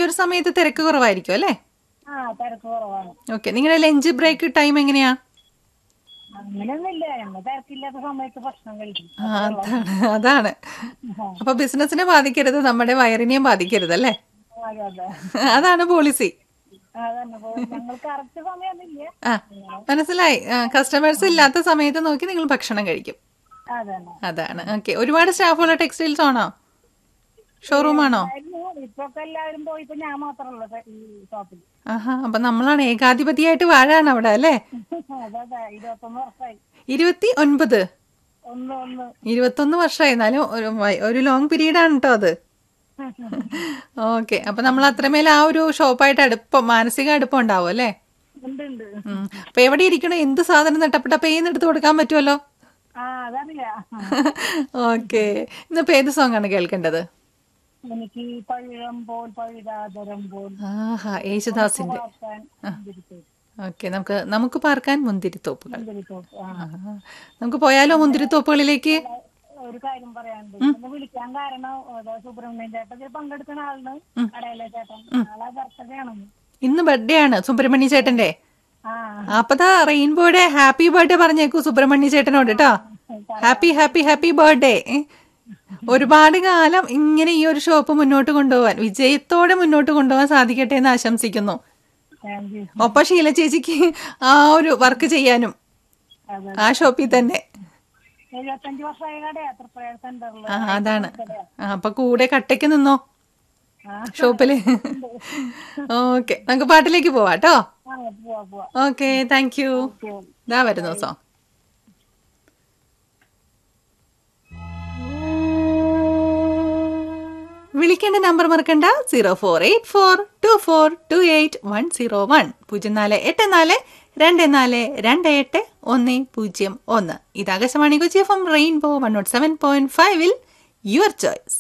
ഒരു സമയത്ത് തിരക്ക് കുറവായിരിക്കും അല്ലേ ആ തിരക്ക് കുറവാണ് ഓക്കെ നിങ്ങളുടെ ലഞ്ച് ബ്രേക്ക് ടൈം എങ്ങനെയാ അങ്ങനെയൊന്നുമില്ല ഞങ്ങൾ തിരക്കില്ലാത്ത സമയത്ത് ഭക്ഷണം കഴിക്കും ആ, അതാണ് അതാണ് അപ്പൊ ബിസിനസിനെ ബാധിക്കരുത് നമ്മുടെ വയറിനെയും ബാധിക്കരുത് അല്ലേ അതെ അതെ അതാണ് പോളിസി അതന്നെ അപ്പൊ ഞങ്ങൾ കറക്റ്റ് സമയമൊന്നുമില്ല ആ മനസ്സിലായി കസ്റ്റമേഴ്സ് ഇല്ലാത്ത സമയത്ത് നോക്കി നിങ്ങൾ ഭക്ഷണം കഴിക്കും അതന്നെ അതാണ് ഓക്കെ ഒരുപാട് സ്റ്റാഫുള്ള ടെക്സ്റ്റൈൽസ് ആണോ ഷോറൂം ആണോ ആയിരുന്നു ഇപ്പൊ ഒക്കെ എല്ലാവരും പോയിപ്പോ ഞാൻ മാത്രമല്ല ഈ ഷോപ്പിൽ ആഹാ അപ്പൊ നമ്മളാണ് ഏകാധിപതിയായിട്ട് വാഴാണ് അവിടെ അല്ലേ അതെ അതെ ഇരുപത്തൊന്ന് വർഷമായി ഇരുപത്തി ഒൻപത് ഒന്ന് ഒന്ന് ഇരുപത്തൊന്ന് വർഷമായി എന്നാലും ഒരു വ- ഒരു ലോങ് പീരീഡ് ആണ് കേട്ടോ അത് ഓക്കെ അപ്പൊ നമ്മൾ അത്രമേൽ ആ ഒരു ഷോപ്പായിട്ട് അടുപ്പം മാനസിക അടുപ്പം ഉണ്ടാവും അല്ലേ ഉണ്ട് ഉണ്ട് ഉം. അപ്പൊ എവിടെ ഇരിക്കണോ എന്ത് സാധനം നട്ടപ്പെട്ട പേന്ന് എടുത്ത് കൊടുക്കാൻ പറ്റുമല്ലോ ആ അതറിയാ ഓക്കെ ഇന്നിപ്പോ ഏത് സോങ് ആണ് കേൾക്കേണ്ടത് എനിക്ക് പഴുഴം പോൽ പഴുതാതരം പോൽ ആഹാ യേശുദാസിന്റെ പാർക്കാൻ മുന്തിരിത്തോപ്പ് ഓക്കെ നമുക്ക് നമുക്ക് പാർക്കാൻ മുന്തിരിത്തോപ്പുകൾ മുന്തിരിത്തോപ്പ് ആ ആഹാ. നമുക്ക് പോയാലോ മുന്തിരിത്തോപ്പുകളിലേക്ക് ഒരു കാര്യം പറയാനുണ്ട് ഇന്ന് വിളിക്കാൻ കാരണം ഇവിടെ സുബ്രഹ്മണ്യൻ ചേട്ടൻ ഇതിൽ പങ്കെടുക്കുന്ന ആളിന് കടയിലെ ചേട്ടൻ ആളെ ബർത്ത്ഡേ ആണ് ഇന്ന് ബർത്ത്ഡേ ആണ് സുബ്രഹ്മണ്യ ചേട്ടന്റെ ആ അപ്പതാ റെയിൻബോയുടെ ഹാപ്പി ബർത്ത്ഡേ പറഞ്ഞേക്കൂ സുബ്രഹ്മണ്യ ചേട്ടനോട് കേട്ടോ ഹാപ്പി ഹാപ്പി ഹാപ്പി ബർത്ത്ഡേ ഒരുപാട് കാലം ഇങ്ങനെ ഈ ഒരു ഷോപ്പ് മുന്നോട്ട് കൊണ്ടുപോകാൻ വിജയത്തോടെ മുന്നോട്ട് കൊണ്ടുപോകാൻ സാധിക്കട്ടെ എന്ന് ആശംസിക്കുന്നു താങ്ക് യു ഒപ്പം ഷീല ചേച്ചിക്ക് ആ ഒരു വർക്ക് ചെയ്യാനും അതെ ആ ഷോപ്പിൽ തന്നെ എഴുപത്തഞ്ച് വർഷമായ കടയാ തൃപ്രയാർ സെന്ററിൽ ആ അതാണ് ആ, അപ്പൊ കൂടെ കട്ടയ്ക്ക് നിന്നോ ആ ഷോപ്പില് ഓക്കെ നമുക്ക് പാട്ടിലേക്ക് പോവാം കേട്ടോ ആ പോവാ പോവാ ഓക്കെ താങ്ക് യു ഓക്കെ ഇതാ വരുന്നു സോങ് വിളിക്കേണ്ട നമ്പർ മറക്കണ്ട zero four eight four two four two eight one zero one പൂജ്യം നാല് എട്ട് നാല് രണ്ട് നാല് രണ്ട് എട്ട് ഒന്ന് പൂജ്യം ഒന്ന് ഇത് Akashvani Kochi F M Rainbow one not seven point ഫൈവിൽ യുവർ ചോയ്സ്